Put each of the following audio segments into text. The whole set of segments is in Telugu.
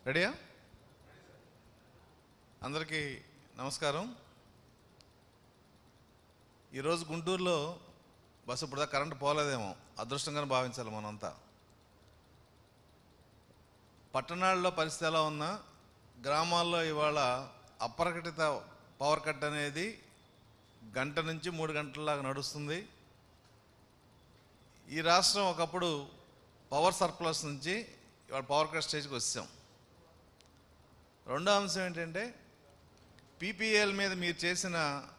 రెడీయా అందరికీ నమస్కారం ఈరోజు గుంటూరులో బస్సు ఇప్పుడు కరెంటు పోలేదేమో అదృష్టంగానే భావించాలి మనంతా పట్టణాల్లో పరిస్థితి ఎలా ఉన్నా గ్రామాల్లో ఇవాళ అప్రకటిత పవర్ కట్ అనేది గంట నుంచి మూడు గంటలలాగా నడుస్తుంది ఈ రాష్ట్రం ఒకప్పుడు పవర్ సర్ప్లస్ నుంచి ఇవాళ పవర్ కట్ స్టేజ్కి వచ్చాం రెండో అంశం ఏంటంటే పీపీఎల్ మీద మీరు చేసిన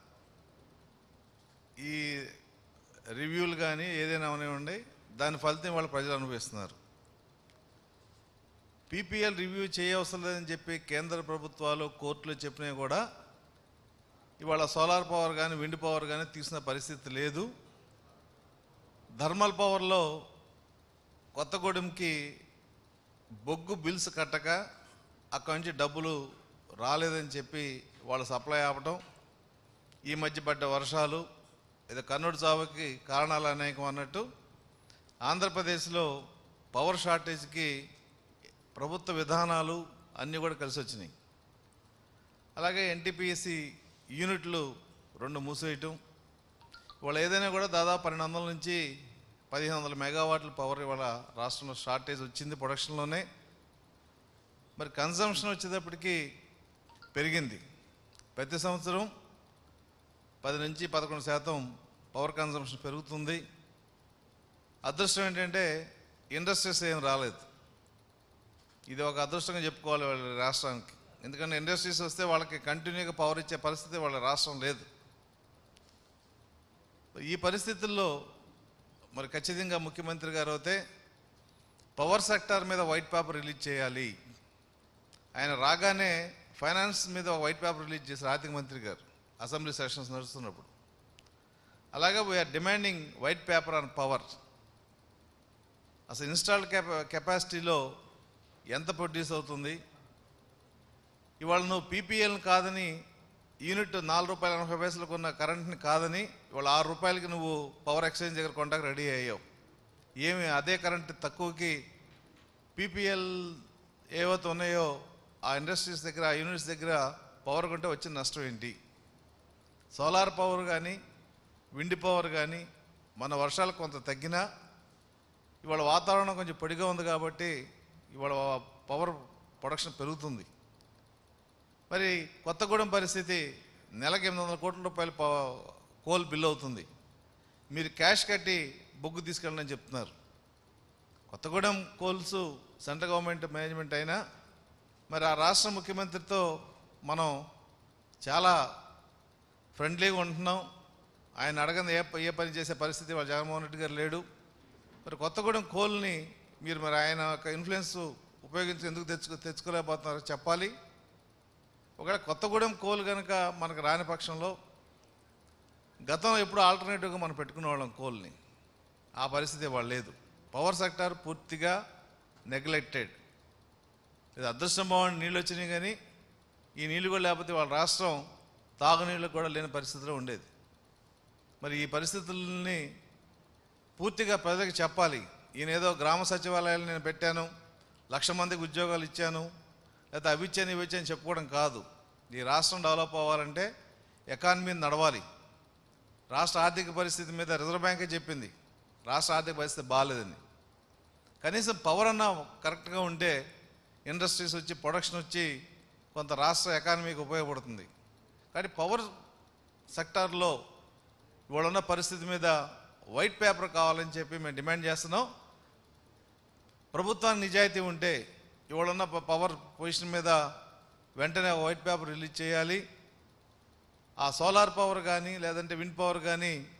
ఈ రివ్యూలు కానీ ఏదైనా అవనివ్వండి దాని ఫలితం వాళ్ళ ప్రజలు అనుభవిస్తున్నారు పీపీఎల్ రివ్యూ చేయవసరం లేదని చెప్పి కేంద్ర ప్రభుత్వాలు కోర్టులు చెప్పినవి కూడా ఇవాళ సోలార్ పవర్ కానీ విండ్ పవర్ కానీ తీసిన పరిస్థితి లేదు థర్మల్ పవర్లో కొత్తగూడెంకి బొగ్గు బిల్స్ కట్టక అక్కడి నుంచి డబ్బులు రాలేదని చెప్పి వాళ్ళు సప్లై ఆపటం ఈ మధ్య పడ్డ వర్షాలు ఇది కర్నూలు చావుకి కారణాలు అనేకం అన్నట్టు ఆంధ్రప్రదేశ్లో పవర్ షార్టేజ్కి ప్రభుత్వ విధానాలు అన్నీ కూడా కలిసి వచ్చినాయి అలాగే ఎన్టీపీఎస్సి యూనిట్లు రెండు మూసేయటం ఇవాళ ఏదైనా కూడా దాదాపు పన్నెండు వందల నుంచి పదిహేను వందల మెగావాట్ల పవర్ ఇవాళ రాష్ట్రంలో షార్టేజ్ వచ్చింది ప్రొడక్షన్లోనే మరి కన్సంప్షన్ వచ్చేటప్పటికి పెరిగింది ప్రతి సంవత్సరం పది నుంచి పదకొండు శాతం పవర్ కన్సంప్షన్ పెరుగుతుంది అదృష్టం ఏంటంటే ఇండస్ట్రీస్ ఏం రాలేదు ఇది ఒక అదృష్టంగా చెప్పుకోవాలి వాళ్ళ రాష్ట్రానికి ఎందుకంటే ఇండస్ట్రీస్ వస్తే వాళ్ళకి కంటిన్యూగా పవర్ ఇచ్చే పరిస్థితి వాళ్ళ రాష్ట్రం లేదు ఈ పరిస్థితుల్లో మరి ఖచ్చితంగా ముఖ్యమంత్రి గారు అయితే పవర్ సెక్టార్ మీద వైట్ పేపర్ రిలీజ్ చేయాలి ఆయన రాగానే ఫైనాన్స్ మీద ఒక వైట్ పేపర్ రిలీజ్ చేశారు ఆర్థిక మంత్రి గారు అసెంబ్లీ సెషన్స్ నడుస్తున్నప్పుడు అలాగే we are demanding white paper on power అసలు ఇన్స్టాల్డ్ కెపా కెపాసిటీలో ఎంత ప్రొడ్యూస్ అవుతుంది ఇవాళ నువ్వు పీపీఎల్ని కాదని యూనిట్ నాలుగు రూపాయల ఎనభై పైసలకు ఉన్న కరెంట్ని కాదని ఇవాళ ఆరు రూపాయలకి నువ్వు పవర్ ఎక్స్చేంజ్ దగ్గర కొంటాకు రెడీ అయ్యావు ఏమి అదే కరెంట్ తక్కువకి పీపీఎల్ ఏవైతే ఉన్నాయో ఆ ఇండస్ట్రీస్ దగ్గర ఆ యూనిట్స్ దగ్గర పవర్ కొంటే వచ్చిన నష్టం ఏంటి సోలార్ పవర్ కానీ విండ్ పవర్ కానీ మన వర్షాలు కొంత తగ్గినా ఇవాళ వాతావరణం కొంచెం పొడిగా ఉంది కాబట్టి ఇవాళ పవర్ ప్రొడక్షన్ పెరుగుతుంది మరి కొత్తగూడెం పరిస్థితి నెలకు ఎనిమిది వందల కోట్ల రూపాయలు పవ- కోల్ బిల్ అవుతుంది మీరు క్యాష్ కట్టి బొగ్గు తీసుకెళ్ళని చెప్తున్నారు Kothagudem coals central government management అయినా మరి ఆ రాష్ట్ర ముఖ్యమంత్రితో మనం చాలా ఫ్రెండ్లీగా ఉంటున్నాం ఆయన అడగని ఏ ప- ఏ పని చేసే పరిస్థితి వాళ్ళ జగన్మోహన్ రెడ్డి గారు లేడు మరి కొత్తగూడెం కోల్ని మీరు మరి ఆయన యొక్క ఇన్ఫ్లుయెన్స్ ఉపయోగించి ఎందుకు తెచ్చుకో తెచ్చుకోలేకపోతున్నారో చెప్పాలి ఒకవేళ కొత్తగూడెం కోల్ కనుక మనకు రాని పక్షంలో గతంలో ఎప్పుడు ఆల్టర్నేటివ్గా మనం పెట్టుకునేవాళ్ళం కోల్ని ఆ పరిస్థితి వాళ్ళు లేదు పవర్ సెక్టార్ పూర్తిగా నెగ్లెక్టెడ్ ఇది అదృష్టం బాగుండి నీళ్ళు వచ్చినాయి కానీ ఈ నీళ్ళు కూడా లేకపోతే వాళ్ళ రాష్ట్రం తాగునీళ్ళు కూడా లేని పరిస్థితిలో ఉండేది మరి ఈ పరిస్థితుల్ని పూర్తిగా ప్రజలకు చెప్పాలి ఈయన ఏదో గ్రామ సచివాలయాలు నేను పెట్టాను లక్ష మందికి ఉద్యోగాలు ఇచ్చాను లేకపోతే అవి ఇచ్చాను ఇవి ఇచ్చాను చెప్పుకోవడం కాదు ఈ రాష్ట్రం డెవలప్ అవ్వాలంటే ఎకానమీ నడవాలి రాష్ట్ర ఆర్థిక పరిస్థితి మీద రిజర్వ్ బ్యాంకే చెప్పింది రాష్ట్ర ఆర్థిక పరిస్థితి బాగాలేదని కనీసం పవర్ అన్న కరెక్ట్గా ఉంటే ఇండస్ట్రీస్ వచ్చి ప్రొడక్షన్ వచ్చి కొంత రాష్ట్ర ఎకానమీకి ఉపయోగపడుతుంది కానీ పవర్ సెక్టార్లో ఇవాళ ఉన్న పరిస్థితి మీద వైట్ పేపర్ కావాలని చెప్పి మేము డిమాండ్ చేస్తున్నాం ప్రభుత్వానికి నిజాయితీ ఉంటే ఇవాళ ఉన్న ప- పవర్ పొజిషన్ మీద వెంటనే వైట్ పేపర్ రిలీజ్ చేయాలి ఆ సోలార్ పవర్ కానీ లేదంటే విండ్ పవర్ కానీ